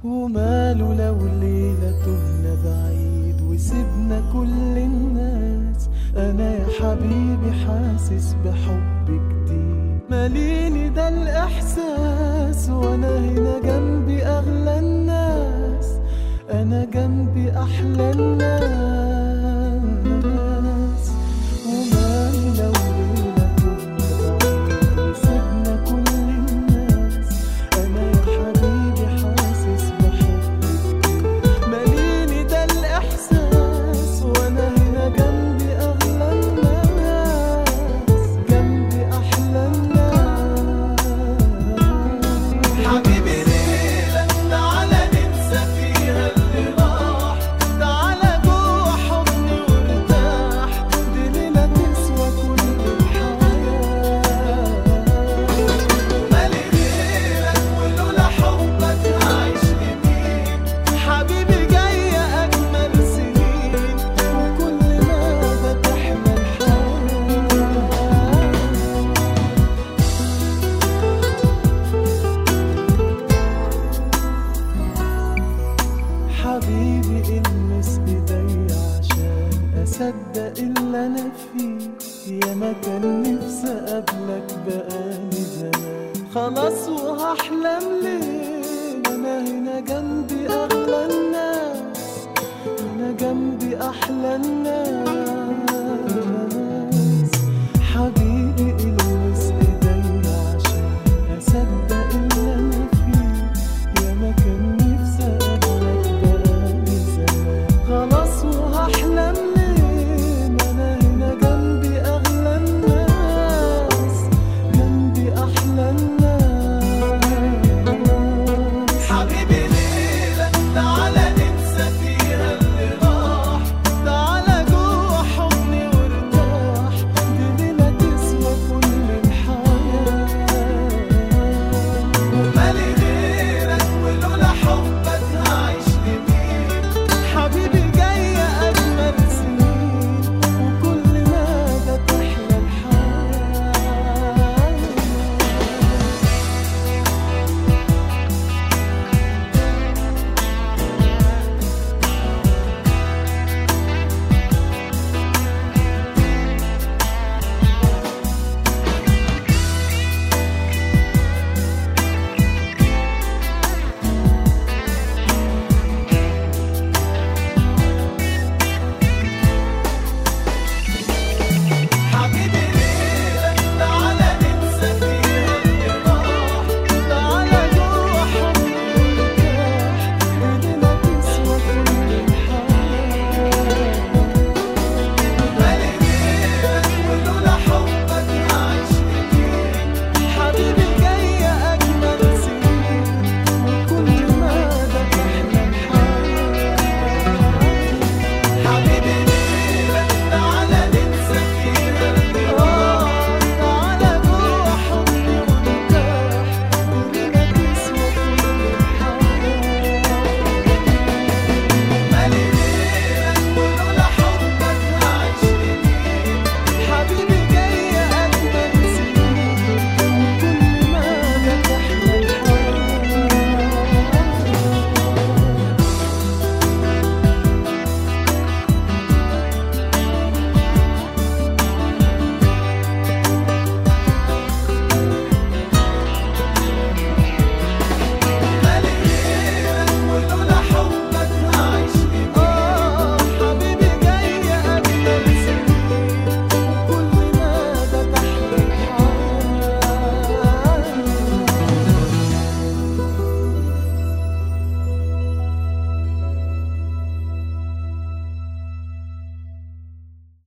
وماله لو ليلة تهنا بعيد وسيبنا كل الناس أنا يا حبيبي حاسس بحب جديد ماليني ده الإحساس وأنا هنا جنبي أغلى الناس أنا جنبي أحلى الناس ومالي لو ليلة تهنا بعيد وسيبنا كل الناس أنا يا حبيبي حاسس بحبك ماليني ده الإحساس وأنا هنا جنبي أغلى الناس جنبي أحلى الناس حبيبي ليلة تعالى ننسى فيها اللي راح تعالى جوه حضني وارتاح دي ليلة تسوى كل الحياة مالي غيرك ولولا حبك هعيش لمين حبيبي جاية أجمل سنين وكل مدى تحلى الحياة حبيبي المس ايديا عشان اصدق اللي انا فيه يا ما كان نفسي اقابلك بقالي زمان خلاص وهحلم ليه انا هنا جنبي اغلى الناس انا جنبي احلى الناس